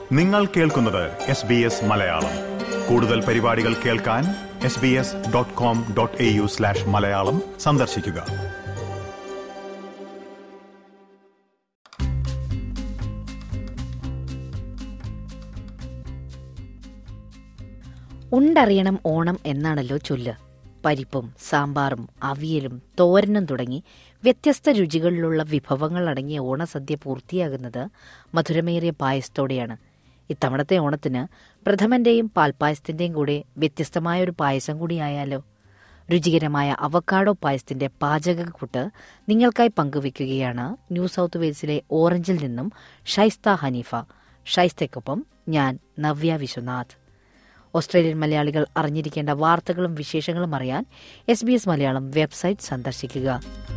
നിങ്ങൾ കേൾക്കുന്നത് S B S Malayalam കൂടുതൽ പരിപാടികൾ കേൾക്കാൻ S B S dot com dot A U slash Malayalam സന്ദർശിക്കുക ഉണ്ടറിയണം ഓണം എന്നാണല്ലോ ചൊല്ല് പരിപ്പും സാമ്പാറും അവിയലും തോരനും തുടങ്ങി വ്യത്യസ്ത രുചികളിലുള്ള വിഭവങ്ങൾ അടങ്ങിയ ഓണസദ്യ പൂർത്തിയാകുന്നത് മധുരമേറിയ പായസത്തോടെയാണ് ഇത്തവണത്തെ ഓണത്തിന് പ്രഥമന്റെയും പാൽപ്പായസത്തിന്റെയും കൂടെ വ്യത്യസ്തമായ ഒരു പായസം കൂടിയായാലോ രുചികരമായ അവക്കാഡോ പായസത്തിന്റെ പാചകക്കൂട്ട് നിങ്ങൾക്കായി പങ്കുവയ്ക്കുകയാണ് ന്യൂ സൗത്ത് വെയിൽസിലെ ഓറഞ്ചിൽ നിന്നും ഷൈസ്ത ഹനീഫ ഷൈസ്തയ്ക്കൊപ്പം ഞാൻ നവ്യ വിശ്വനാഥ് ഓസ്ട്രേലിയൻ മലയാളികൾ അറിഞ്ഞിരിക്കേണ്ട വാർത്തകളും വിശേഷങ്ങളും അറിയാൻ S B S Malayalam website സന്ദർശിക്കുക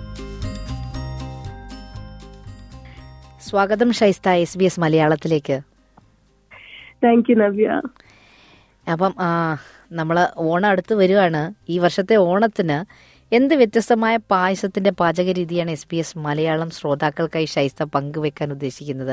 സ്വാഗതം ഷൈസ്ത എസ് ബി എസ് മലയാളത്തിലേക്ക് താങ്ക് യു നവ്യ അപ്പം നമ്മൾ ഓണം അടുത്ത് വരികയാണ് ഈ വർഷത്തെ ഓണത്തിന് എന്ത് വ്യത്യസ്തമായ പായസത്തിന്റെ പാചക രീതിയാണ് എസ് ബി എസ് മലയാളം ശ്രോതാക്കൾക്കായി ഷൈസ്ത പങ്കുവെക്കാൻ ഉദ്ദേശിക്കുന്നത്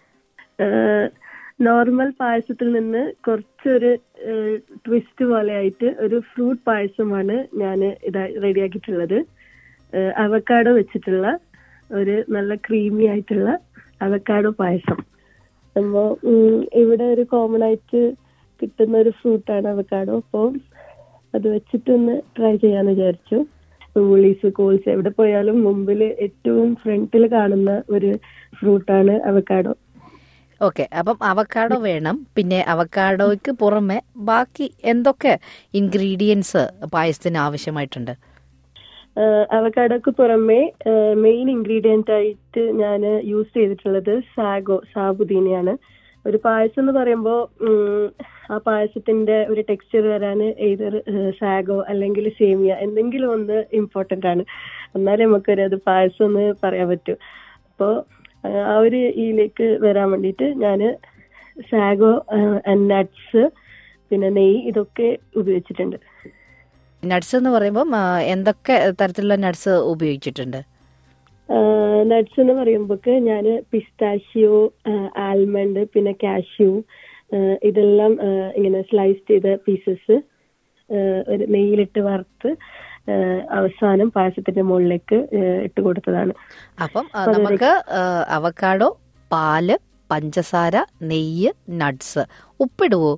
നോർമൽ പായസത്തിൽ നിന്ന് കുറച്ചൊരു ട്വിസ്റ്റ് പോലെ ആയിട്ട് ഒരു ഫ്രൂട്ട് പായസമാണ് ഞാൻ ഇതാ റെഡിയാക്കിയിട്ടുള്ളത് അവക്കാഡോ വെച്ചിട്ടുള്ള ഒരു നല്ല ക്രീമി ആയിട്ടുള്ള അവക്കാഡോ പായസം അപ്പോ ഇവിടെ ഒരു കോമൺ ആയിട്ട് കിട്ടുന്ന ഒരു ഫ്രൂട്ടാണ് അവക്കാഡോ അപ്പോൾ അത് വെച്ചിട്ടൊന്ന് ട്രൈ ചെയ്യാന്ന് വിചാരിച്ചു ഊളീസ് കോൾസ് എവിടെ പോയാലും മുമ്പിൽ ഏറ്റവും ഫ്രണ്ടിൽ കാണുന്ന ഒരു ഫ്രൂട്ടാണ് അവക്കാഡോ ഓക്കെ അപ്പം അവക്കാഡോ വേണം പിന്നെ അവക്കാഡോയ്ക്ക് പുറമെ ബാക്കി എന്തൊക്കെ ഇൻഗ്രീഡിയൻസ് പായസത്തിന് ആവശ്യമായിട്ടുണ്ട് അവക്കാഡോക്ക് പുറമെ മെയിൻ ഇൻഗ്രീഡിയന്റ് ആയിട്ട് ഞാൻ യൂസ് ചെയ്തിട്ടുള്ളത് സാഗോ സാബുദീനയാണ് ഒരു പായസം എന്ന് പറയുമ്പോൾ ആ പായസത്തിന്റെ ഒരു ടെക്സ്ചർ വരാൻ ഏതൊർ സാഗോ അല്ലെങ്കിൽ സേമിയ എന്തെങ്കിലും ഒന്ന് ഇമ്പോർട്ടന്റ് ആണ് എന്നാലേ നമുക്കൊരു അത് പായസം എന്ന് പറയാൻ പറ്റൂ അപ്പോൾ ആ ഒരു ഇതിലേക്ക് വരാൻ വേണ്ടിയിട്ട് ഞാൻ സാഗോ നട്ട്സ് പിന്നെ നെയ്യ് ഇതൊക്കെ ഉപയോഗിച്ചിട്ടുണ്ട് നട്ട്സ് എന്ന് പറയുമ്പോൾ എന്തൊക്കെ തരത്തിലുള്ള നട്ട്സ് ഉപയോഗിച്ചിട്ടുണ്ട് നട്ട്സ് എന്ന് പറയുമ്പോൾ ഞാൻ പിസ്താഷ്യോ ആൽമണ്ട് പിന്നെ കാഷ്യൂ ഇതെല്ലാം ഇങ്ങനെ സ്ലൈസ് ചെയ്ത പീസസ് ഒരു നെയ്യിലിട്ട് വറുത്ത് അവസാനം പായസത്തിന്റെ മുകളിലേക്ക് ഇട്ട് കൊടുത്തതാണ് അപ്പം നമുക്ക് അവക്കാഡോ പാല് പഞ്ചസാര നെയ്യ് നട്ട്സ് ഉപ്പിടുവോ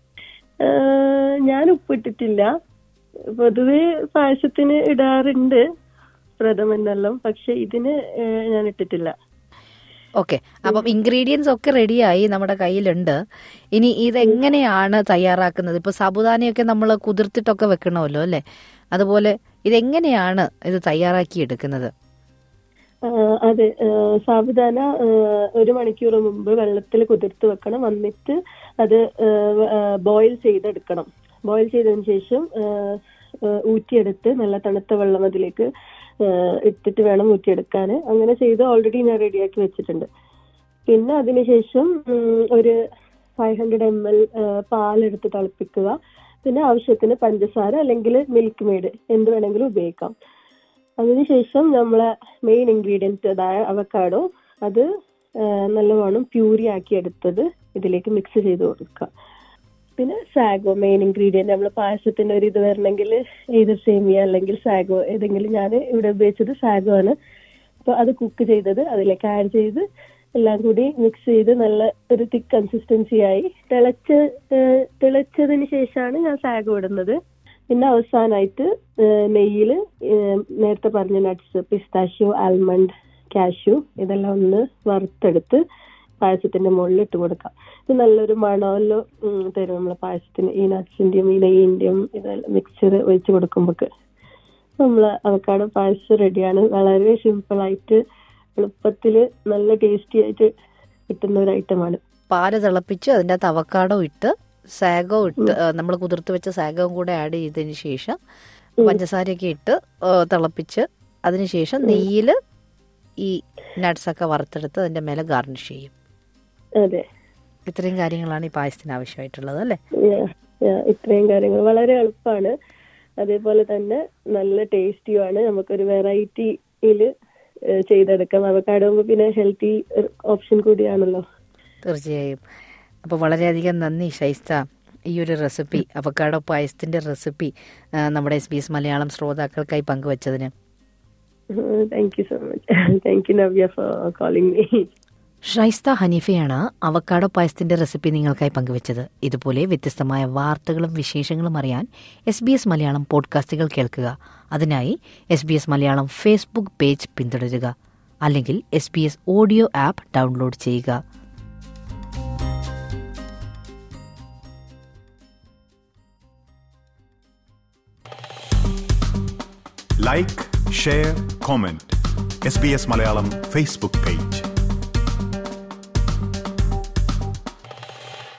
ഞാൻ ഉപ്പിട്ടിട്ടില്ല പൊതുവെ പായസത്തിന് ഇടാറുണ്ട് പ്രഥമെന്നെല്ലാം പക്ഷെ ഇതിന് ഞാൻ ഇട്ടിട്ടില്ല ഓക്കെ അപ്പം ഇൻഗ്രീഡിയൻസ് ഒക്കെ റെഡിയായി നമ്മുടെ കയ്യിലുണ്ട് ഇനി ഇതെങ്ങനെയാണ് തയ്യാറാക്കുന്നത് ഇപ്പൊ സാബുദാനയൊക്കെ നമ്മൾ കുതിർത്തിട്ടൊക്കെ വെക്കണമല്ലോ അല്ലെ അതുപോലെ ഇതെങ്ങനെയാണ് ഇത് തയ്യാറാക്കി എടുക്കുന്നത് അതെ സാബുദാന ഒരു മണിക്കൂർ മുമ്പ് വെള്ളത്തിൽ കുതിർത്ത് വെക്കണം വന്നിട്ട് അത് ബോയിൽ ചെയ്തെടുക്കണം ബോയിൽ ചെയ്തതിന് ശേഷം ഊറ്റിയെടുത്ത് നല്ല തണുത്ത വെള്ളം അതിലേക്ക് ഇട്ടിട്ട് വേണം ഊറ്റിയെടുക്കാൻ അങ്ങനെ ചെയ്ത് ഓൾറെഡി ഞാൻ റെഡിയാക്കി വെച്ചിട്ടുണ്ട് പിന്നെ അതിനുശേഷം ഒരു ഫൈവ് ഹൺഡ്രഡ് എം എൽ പാലെടുത്ത് തിളപ്പിക്കുക പിന്നെ ആവശ്യത്തിന് പഞ്ചസാര അല്ലെങ്കിൽ മിൽക്ക് മെയ്ഡ് എന്ത് വേണമെങ്കിലും ഉപയോഗിക്കാം അതിനുശേഷം നമ്മളെ മെയിൻ ഇൻഗ്രീഡിയൻറ്റ് അതായത് അവക്കാഡോ അത് നല്ലവണ്ണം പ്യൂരി ആക്കി എടുത്തത് ഇതിലേക്ക് മിക്സ് ചെയ്ത് കൊടുക്കുക പിന്നെ സാഗോ മെയിൻ ഇൻഗ്രീഡിയന്റ് നമ്മൾ പായസത്തിന്റെ ഒരു ഇത് വരണമെങ്കിൽ ഏത് സേമിയ അല്ലെങ്കിൽ സാഗോ ഏതെങ്കിലും ഞാൻ ഇവിടെ ഉപയോഗിച്ചത് സാഗോ ആണ് അപ്പൊ അത് കുക്ക് ചെയ്തത് അതിലേക്ക് ആഡ് ചെയ്ത് എല്ലാം കൂടി മിക്സ് ചെയ്ത് നല്ല ഒരു തിക്ക് കൺസിസ്റ്റൻസി ആയി തിളച്ച് തിളച്ചതിന് ശേഷമാണ് ഞാൻ സാഗോ ഇടുന്നത് പിന്നെ അവസാനമായിട്ട് നെയ്യിൽ നേരത്തെ പറഞ്ഞ നട്ട്സ് പിസ്താഷ്യോ ആൽമണ്ട് കാഷ്യൂ ഇതെല്ലാം ഒന്ന് വറുത്തെടുത്ത് പായസത്തിന്റെ മുകളിൽ ഇട്ട് കൊടുക്കാം ഇത് നല്ലൊരു മണമല്ലോ തരും നമ്മളെ പായസത്തിന് ഈ നട്ട്സിന്റെയും ഈ നെയ്യിന്റെയും ഇതെല്ലാം മിക്സർ ഒഴിച്ച് കൊടുക്കുമ്പോക്ക് നമ്മളെ അവക്കാട് പായസം റെഡിയാണ് വളരെ സിമ്പിൾ ആയിട്ട് എളുപ്പത്തില് നല്ല ടേസ്റ്റി ആയിട്ട് കിട്ടുന്ന ഒരു ഐറ്റമാണ് പാല് തിളപ്പിച്ച് അതിൻ്റെ അകത്ത് അവക്കാടോ ഇട്ട് സാഗോ ഇട്ട് നമ്മൾ കുതിർത്ത് വെച്ച സാഗവും കൂടെ ആഡ് ചെയ്തതിന് ശേഷം പഞ്ചസാരയൊക്കെ ഇട്ട് തിളപ്പിച്ച് അതിനുശേഷം നെയ്യിൽ ഈ നട്ട്സ് ഒക്കെ വറുത്തെടുത്ത് അതിന്റെ മേലെ ഗാർണിഷ് ചെയ്യും അതെ ഇത്രയും കാര്യങ്ങളാണ് ഈ പായസത്തിന് ആവശ്യമായിട്ടുള്ളത് അല്ലേ ഇത്രയും കാര്യങ്ങൾ വളരെ എളുപ്പമാണ് അതേപോലെ തന്നെ നല്ല ടേസ്റ്റിയുമാണ് നമുക്കൊരു വെറൈറ്റിയിൽ ചെയ്തെടുക്കാം അവക്കാടുമ്പോൾ പിന്നെ ഹെൽത്തി ഓപ്ഷൻ കൂടിയാണല്ലോ തീർച്ചയായും അപ്പോൾ വളരെയധികം നന്ദി ഷൈസ്ത ഈ ഒരു റെസിപ്പി അവക്കാടോ പായസത്തിന്റെ റെസിപ്പി ആ, നമ്മുടെ എസ് ബി എസ് മലയാളം ശ്രോതാക്കൾക്കായി പങ്കുവച്ചതിന് thank you so much thank you Navya for calling me Shaista ഹനീഫയാണ് അവക്കാടോ പായസത്തിന്റെ റെസിപ്പി നിങ്ങൾക്കായി പങ്കുവച്ചത് ഇതുപോലെ വ്യത്യസ്തമായ വാർത്തകളും വിശേഷങ്ങളും അറിയാൻ എസ് ബി എസ് മലയാളം പോഡ്കാസ്റ്റുകൾ കേൾക്കുക അതിനായി S B S Malayalam Facebook page പിന്തുടരുക അല്ലെങ്കിൽ S B S audio app download ചെയ്യുക like share comment S B S Malayalam Facebook page